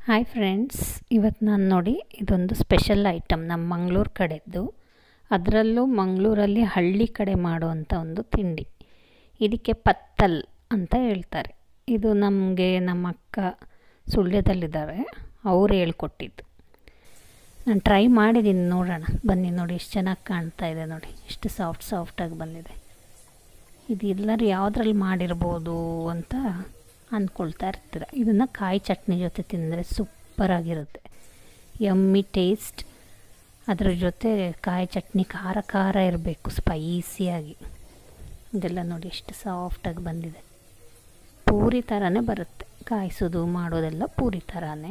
hi friends ಇವತ್ತು ನಾನು ನೋಡಿ ಇದೊಂದು ಸ್ಪೆಷಲ್ ಐಟಮ್ ನಮ್ಮ ಮಂಗಳೂರು ಕಡೆದ್ದು ಅದರಲ್ಲೂ ಮಂಗಳೂರಲ್ಲಿ ಹಳ್ಳಿ ಕಡೆ ಮಾಡುವಂಥ ಒಂದು ತಿಂಡಿ ಇದಕ್ಕೆ ಪತ್ತಲ್ ಅಂತ ಹೇಳ್ತಾರೆ ಇದು ನಮಗೆ ನಮ್ಮ ಅಕ್ಕ ಸುಳ್ಯದಲ್ಲಿದ್ದಾರೆ ಅವ್ರು ಹೇಳ್ಕೊಟ್ಟಿದ್ದು ನಾನು ಟ್ರೈ ಮಾಡಿದ್ದೀನಿ ನೋಡೋಣ ಬನ್ನಿ ನೋಡಿ ಎಷ್ಟು ಚೆನ್ನಾಗಿ ಕಾಣ್ತಾ ಇದೆ ನೋಡಿ ಎಷ್ಟು ಸಾಫ್ಟ್ ಸಾಫ್ಟಾಗಿ ಬಂದಿದೆ ಇದು ಎಲ್ಲರೂ ಯಾವುದ್ರಲ್ಲಿ ಮಾಡಿರ್ಬೋದು ಅಂತ ಅಂದ್ಕೊಳ್ತಾ ಇರ್ತೀರ ಇದನ್ನು ಕಾಯಿ ಚಟ್ನಿ ಜೊತೆ ತಿಂದರೆ ಸೂಪರಾಗಿರುತ್ತೆ ಯಮ್ಮಿ ಟೇಸ್ಟ್ ಅದರ ಜೊತೆ ಕಾಯಿ ಚಟ್ನಿ ಖಾರ ಖಾರ ಇರಬೇಕು ಸ್ಪೈಸಿಯಾಗಿ ಇದೆಲ್ಲ ನೋಡಿ ಎಷ್ಟು ಸಾಫ್ಟಾಗಿ ಬಂದಿದೆ ಪೂರಿ ಥರನೇ ಬರುತ್ತೆ ಕಾಯಿಸೋದು ಮಾಡೋದೆಲ್ಲ ಪೂರಿ ಥರನೇ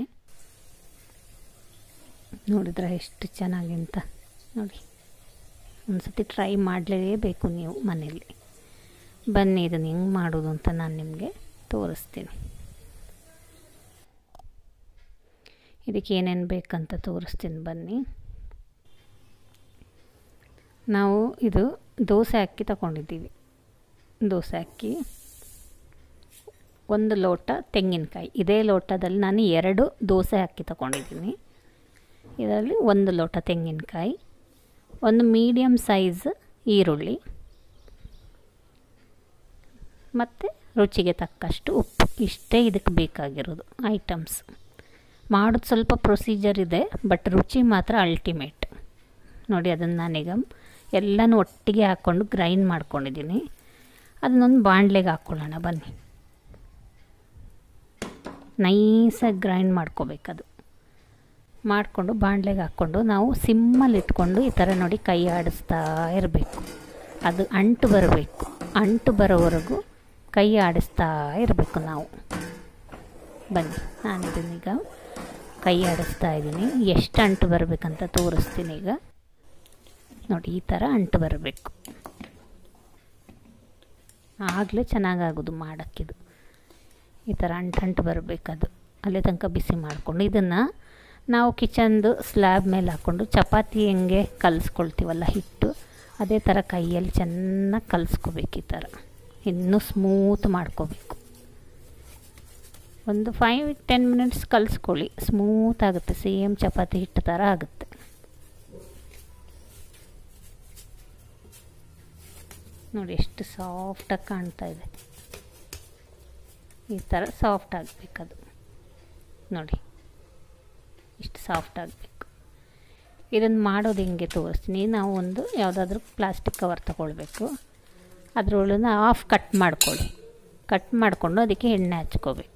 ನೋಡಿದ್ರೆ ಎಷ್ಟು ಚೆನ್ನಾಗಿ ಅಂತ ನೋಡಿ ಒಂದು ಸತಿ ಟ್ರೈ ಮಾಡಲೇಬೇಕು ನೀವು ಮನೆಯಲ್ಲಿ ಬನ್ನಿ ಇದನ್ನು ಹೆಂಗೆ ಮಾಡೋದು ಅಂತ ನಾನು ನಿಮಗೆ ತೋರಿಸ್ತೀನಿ ಇದಕ್ಕೆ ಏನೇನು ಬೇಕಂತ ತೋರಿಸ್ತೀನಿ ಬನ್ನಿ ನಾವು ಇದು ದೋಸೆ ಅಕ್ಕಿ ತಗೊಂಡಿದ್ದೀವಿ ದೋಸೆ ಅಕ್ಕಿ ಒಂದು ಲೋಟ ತೆಂಗಿನಕಾಯಿ ಇದೇ ಲೋಟದಲ್ಲಿ ನಾನು ಎರಡು ದೋಸೆ ಅಕ್ಕಿ ತಗೊಂಡಿದ್ದೀನಿ ಇದರಲ್ಲಿ ಒಂದು ಲೋಟ ತೆಂಗಿನಕಾಯಿ ಒಂದು ಮೀಡಿಯಮ್ ಸೈಜ್ ಈರುಳ್ಳಿ ಮತ್ತು ರುಚಿಗೆ ತಕ್ಕಷ್ಟು ಉಪ್ಪು ಇಷ್ಟೇ ಇದಕ್ಕೆ ಬೇಕಾಗಿರೋದು ಐಟಮ್ಸ್ ಮಾಡೋದು ಸ್ವಲ್ಪ ಪ್ರೊಸೀಜರ್ ಇದೆ ಬಟ್ ರುಚಿ ಮಾತ್ರ ಅಲ್ಟಿಮೇಟ್ ನೋಡಿ ಅದನ್ನು ನಾನೀಗ ಎಲ್ಲನೂ ಒಟ್ಟಿಗೆ ಹಾಕ್ಕೊಂಡು ಗ್ರೈಂಡ್ ಮಾಡ್ಕೊಂಡಿದ್ದೀನಿ ಅದನ್ನೊಂದು ಬಾಣಲೆಗೆ ಹಾಕ್ಕೊಳ್ಳೋಣ ಬನ್ನಿ ನೈಸಾಗಿ ಗ್ರೈಂಡ್ ಮಾಡ್ಕೋಬೇಕದು ಮಾಡಿಕೊಂಡು ಬಾಣಲೆಗೆ ಹಾಕ್ಕೊಂಡು ನಾವು ಸಿಮ್ಮಲ್ಲಿ ಇಟ್ಕೊಂಡು ಈ ಥರ ನೋಡಿ ಕೈ ಆಡಿಸ್ತಾ ಇರಬೇಕು ಅದು ಅಂಟು ಬರಬೇಕು ಅಂಟು ಬರೋವರೆಗೂ ಕೈ ಆಡಿಸ್ತಾ ಇರಬೇಕು ನಾವು ಬನ್ನಿ ನಾನು ಇದನ್ನೀಗ ಕೈ ಆಡಿಸ್ತಾ ಇದ್ದೀನಿ ಎಷ್ಟು ಅಂಟು ಬರಬೇಕಂತ ತೋರಿಸ್ತೀನಿ ಈಗ ನೋಡಿ ಈ ಥರ ಅಂಟು ಬರಬೇಕು ಆಗಲೇ ಚೆನ್ನಾಗಾಗೋದು ಮಾಡೋಕ್ಕಿದು ಈ ಥರ ಅಂಟು ಅಂಟು ಬರಬೇಕದು ಅಲ್ಲೇ ತನಕ ಬಿಸಿ ಮಾಡಿಕೊಂಡು ಇದನ್ನು ನಾವು ಕಿಚನ್ದು ಸ್ಲ್ಯಾಬ್ ಮೇಲೆ ಹಾಕ್ಕೊಂಡು ಚಪಾತಿ ಹೆಂಗೆ ಕಲಿಸ್ಕೊಳ್ತೀವಲ್ಲ ಹಿಟ್ಟು ಅದೇ ಥರ ಕೈಯಲ್ಲಿ ಚೆನ್ನಾಗಿ ಕಲಿಸ್ಕೋಬೇಕು ಈ ಥರ ಇನ್ನೂ ಸ್ಮೂತ್ ಮಾಡ್ಕೋಬೇಕು ಒಂದು ಫೈವ್ ಟೆನ್ ಮಿನಿಟ್ಸ್ ಕಲಿಸ್ಕೊಳ್ಳಿ ಸ್ಮೂತ್ ಆಗುತ್ತೆ ಸೇಮ್ ಚಪಾತಿ ಹಿಟ್ಟು ಥರ ಆಗುತ್ತೆ ನೋಡಿ ಎಷ್ಟು ಸಾಫ್ಟಾಗಿ ಕಾಣ್ತಾ ಇದೆ ಈ ಥರ ಸಾಫ್ಟ್ ಆಗಬೇಕದು ನೋಡಿ ಇಷ್ಟು ಸಾಫ್ಟ್ ಆಗಬೇಕು ಇದನ್ನು ಮಾಡೋದು ಹೆಂಗೆ ತೋರಿಸ್ತೀನಿ ನಾವು ಒಂದು ಯಾವುದಾದ್ರೂ ಪ್ಲಾಸ್ಟಿಕ್ ಕವರ್ ತಗೊಳ್ಬೇಕು ಅದರೊಳಗೆ ಆಫ್ ಕಟ್ ಮಾಡ್ಕೊಳ್ಳಿ ಕಟ್ ಮಾಡಿಕೊಂಡು ಅದಕ್ಕೆ ಎಣ್ಣೆ ಹಚ್ಕೋಬೇಕು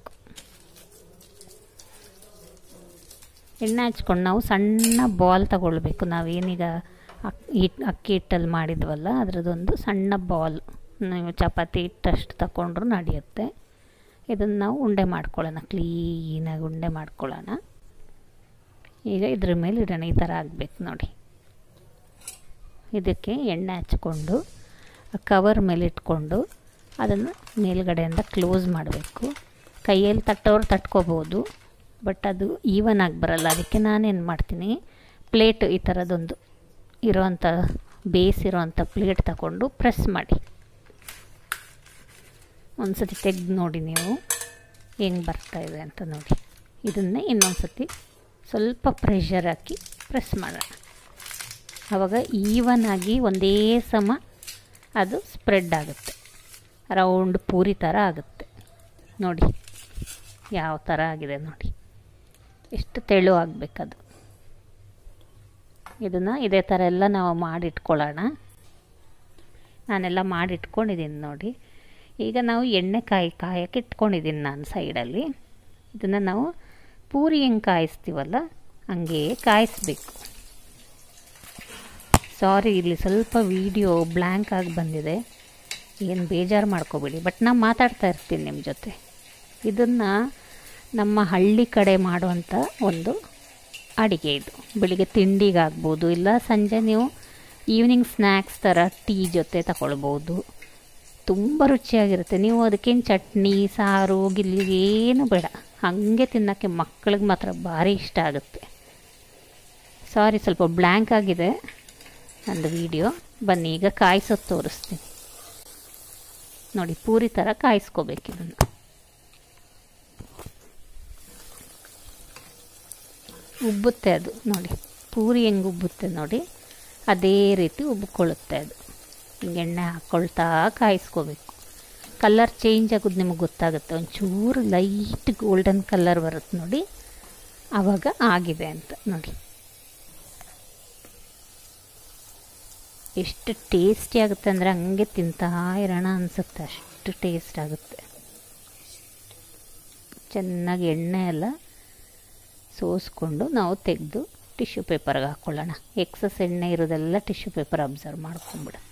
ಎಣ್ಣೆ ಹಚ್ಕೊಂಡು ನಾವು ಸಣ್ಣ ಬಾಲ್ ತಗೊಳ್ಬೇಕು ನಾವೇನೀಗ ಅಕ್ಕಿ ಅಕ್ಕಿ ಹಿಟ್ಟಲ್ಲಿ ಮಾಡಿದ್ವಲ್ಲ ಅದರದ್ದೊಂದು ಸಣ್ಣ ಬಾಲ್ ನೀವು ಚಪಾತಿ ಹಿಟ್ಟಷ್ಟು ತಗೊಂಡ್ರು ನಡೆಯುತ್ತೆ ಇದನ್ನು ನಾವು ಉಂಡೆ ಮಾಡ್ಕೊಳ್ಳೋಣ ಕ್ಲೀನಾಗಿ ಉಂಡೆ ಮಾಡ್ಕೊಳ್ಳೋಣ ಈಗ ಇದ್ರ ಮೇಲೆ ಇಡೋಣ ಈ ಥರ ಆಗಬೇಕು ನೋಡಿ ಇದಕ್ಕೆ ಎಣ್ಣೆ ಹಚ್ಕೊಂಡು ಕವರ್ ಮೇಲೆ ಇಟ್ಕೊಂಡು ಅದನ್ನು ಮೇಲ್ಗಡೆಯಿಂದ ಕ್ಲೋಸ್ ಮಾಡಬೇಕು ಕೈಯಲ್ಲಿ ತಟ್ಟೋರು ತಟ್ಕೋಬೋದು ಬಟ್ ಅದು ಈವನ್ ಆಗಿ ಬರಲ್ಲ ಅದಕ್ಕೆ ನಾನೇನು ಮಾಡ್ತೀನಿ ಪ್ಲೇಟ್ ಈ ಥರದೊಂದು ಇರೋವಂಥ ಬೇಸ್ ಇರೋವಂಥ ಪ್ಲೇಟ್ ತಗೊಂಡು ಪ್ರೆಸ್ ಮಾಡಿ ಒಂದು ಸತಿ ತೆಗೆದು ನೋಡಿ ನೀವು ಹೆಂಗೆ ಬರ್ತಾಯಿದೆ ಅಂತ ನೋಡಿ ಇದನ್ನೇ ಇನ್ನೊಂದು ಸತಿ ಸ್ವಲ್ಪ ಪ್ರೆಷರ್ ಹಾಕಿ ಪ್ರೆಸ್ ಮಾಡೋಣ ಆವಾಗ ಈವನ್ ಆಗಿ ಒಂದೇ ಸಮ ಅದು ಸ್ಪ್ರೆಡ್ ಆಗುತ್ತೆ ರೌಂಡ್ ಪೂರಿ ಥರ ಆಗುತ್ತೆ ನೋಡಿ ಯಾವ ಥರ ಆಗಿದೆ ನೋಡಿ ಎಷ್ಟು ತೆಳು ಆಗಬೇಕದು ಇದನ್ನು ಇದೇ ಥರ ಎಲ್ಲ ನಾವು ಮಾಡಿಟ್ಕೊಳ್ಳೋಣ ನಾನೆಲ್ಲ ಮಾಡಿಟ್ಕೊಂಡಿದ್ದೀನಿ ನೋಡಿ ಈಗ ನಾವು ಎಣ್ಣೆ ಕಾಯಿ ಕಾಯಕ್ಕೆ ಇಟ್ಕೊಂಡಿದ್ದೀನಿ ನಾನು ಸೈಡಲ್ಲಿ ಇದನ್ನು ನಾವು ಪೂರಿ ಹೆಂಗೆ ಕಾಯಿಸ್ತೀವಲ್ಲ ಹಂಗೆ ಕಾಯಿಸ್ಬೇಕು ಸಾರಿ ಇಲ್ಲಿ ಸ್ವಲ್ಪ ವೀಡಿಯೋ ಬ್ಲ್ಯಾಂಕ್ ಆಗಿ ಬಂದಿದೆ ಏನು ಬೇಜಾರು ಮಾಡ್ಕೋಬೇಡಿ ಬಟ್ ನಾನು ಮಾತಾಡ್ತಾ ಇರ್ತೀನಿ ನಿಮ್ಮ ಜೊತೆ ಇದನ್ನು ನಮ್ಮ ಹಳ್ಳಿ ಕಡೆ ಮಾಡುವಂಥ ಒಂದು ಅಡುಗೆ ಇದು ಬೆಳಿಗ್ಗೆ ತಿಂಡಿಗಾಗ್ಬೋದು ಇಲ್ಲ ಸಂಜೆ ನೀವು ಈವ್ನಿಂಗ್ ಸ್ನ್ಯಾಕ್ಸ್ ಥರ ಟೀ ಜೊತೆ ತಗೊಳ್ಬೋದು ತುಂಬ ರುಚಿಯಾಗಿರುತ್ತೆ ನೀವು ಅದಕ್ಕೇನು ಚಟ್ನಿ ಸಾರು ಗಿಲ್ಲಿ ಏನು ಬೇಡ ಹಾಗೆ ತಿನ್ನೋಕ್ಕೆ ಮಕ್ಕಳಿಗೆ ಮಾತ್ರ ಭಾರಿ ಇಷ್ಟ ಆಗುತ್ತೆ ಸಾರಿ ಸ್ವಲ್ಪ ಬ್ಲ್ಯಾಂಕ್ ಆಗಿದೆ ನಂದು ವೀಡಿಯೋ ಬನ್ನಿ ಈಗ ಕಾಯಿಸೋದು ತೋರಿಸ್ತೀನಿ ನೋಡಿ ಪೂರಿ ಥರ ಕಾಯಿಸ್ಕೋಬೇಕು ಇದನ್ನು ಉಬ್ಬುತ್ತೆ ಅದು ನೋಡಿ ಪೂರಿ ಹೆಂಗೆ ಉಬ್ಬುತ್ತೆ ನೋಡಿ ಅದೇ ರೀತಿ ಉಬ್ಕೊಳ್ಳುತ್ತೆ ಅದು ಹಿಂಗೆ ಎಣ್ಣೆ ಹಾಕ್ಕೊಳ್ತಾ ಕಾಯಿಸ್ಕೋಬೇಕು ಕಲರ್ ಚೇಂಜ್ ಆಗೋದು ನಿಮಗೆ ಗೊತ್ತಾಗುತ್ತೆ ಒಂಚೂರು ಲೈಟ್ ಗೋಲ್ಡನ್ ಕಲರ್ ಬರುತ್ತೆ ನೋಡಿ ಆವಾಗ ಆಗಿದೆ ಅಂತ ನೋಡಿ ಎಷ್ಟು ಟೇಸ್ಟಿ ಆಗುತ್ತೆ ಅಂದರೆ ಹಂಗೆ ತಿಂತಾ ಇರೋಣ ಅನಿಸುತ್ತೆ ಅಷ್ಟು ಟೇಸ್ಟ್ ಆಗುತ್ತೆ ಚೆನ್ನಾಗಿ ಎಣ್ಣೆ ಎಲ್ಲ ಸೋಸ್ಕೊಂಡು ನಾವು ತೆಗೆದು ಟಿಶ್ಯೂ ಪೇಪರ್ಗೆ ಹಾಕ್ಕೊಳ್ಳೋಣ ಎಕ್ಸಸ್ ಎಣ್ಣೆ ಇರೋದೆಲ್ಲ ಟಿಶ್ಯೂ ಪೇಪರ್ ಅಬ್ಸರ್ವ್ ಮಾಡ್ಕೊಂಬಿಡುತ್ತೆ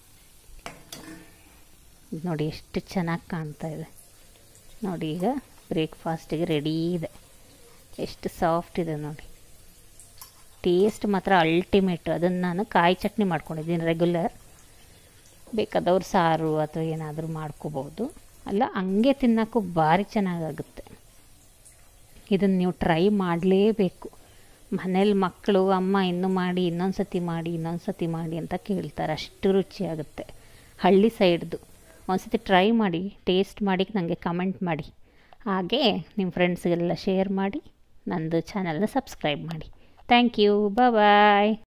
ನೋಡಿ ಎಷ್ಟು ಚೆನ್ನಾಗಿ ಕಾಣ್ತಾ ಇದೆ ನೋಡಿ ಈಗ ಬ್ರೇಕ್ಫಾಸ್ಟಿಗೆ ರೆಡಿ ಇದೆ ಎಷ್ಟು ಸಾಫ್ಟ್ ಇದೆ ನೋಡಿ ಟೇಸ್ಟ್ ಮಾತ್ರ ಅಲ್ಟಿಮೇಟು ಅದನ್ನು ನಾನು ಕಾಯಿ ಚಟ್ನಿ ಮಾಡ್ಕೊಂಡಿದ್ದೀನಿ ರೆಗ್ಯುಲರ್ ಬೇಕಾದವ್ರು ಸಾರು ಅಥವಾ ಏನಾದರೂ ಮಾಡ್ಕೋಬೋದು ಅಲ್ಲ ಹಂಗೆ ತಿನ್ನೋಕ್ಕೂ ಭಾರಿ ಚೆನ್ನಾಗಾಗುತ್ತೆ ಇದನ್ನು ನೀವು ಟ್ರೈ ಮಾಡಲೇಬೇಕು ಮನೇಲಿ ಮಕ್ಕಳು ಅಮ್ಮ ಇನ್ನೂ ಮಾಡಿ ಇನ್ನೊಂದು ಸತಿ ಮಾಡಿ ಇನ್ನೊಂದು ಸತಿ ಮಾಡಿ ಅಂತ ಕೇಳ್ತಾರೆ ಅಷ್ಟು ರುಚಿಯಾಗುತ್ತೆ ಹಳ್ಳಿ ಸೈಡ್ದು ಒಂದು ಸತಿ ಟ್ರೈ ಮಾಡಿ ಟೇಸ್ಟ್ ಮಾಡಿ ನನಗೆ ಕಮೆಂಟ್ ಮಾಡಿ ಹಾಗೆ ನಿಮ್ಮ ಫ್ರೆಂಡ್ಸ್ಗೆಲ್ಲ ಶೇರ್ ಮಾಡಿ ನಂದು ಚಾನಲ್ನ ಸಬ್ಸ್ಕ್ರೈಬ್ ಮಾಡಿ ಥ್ಯಾಂಕ್ ಯು ಬಾಯ್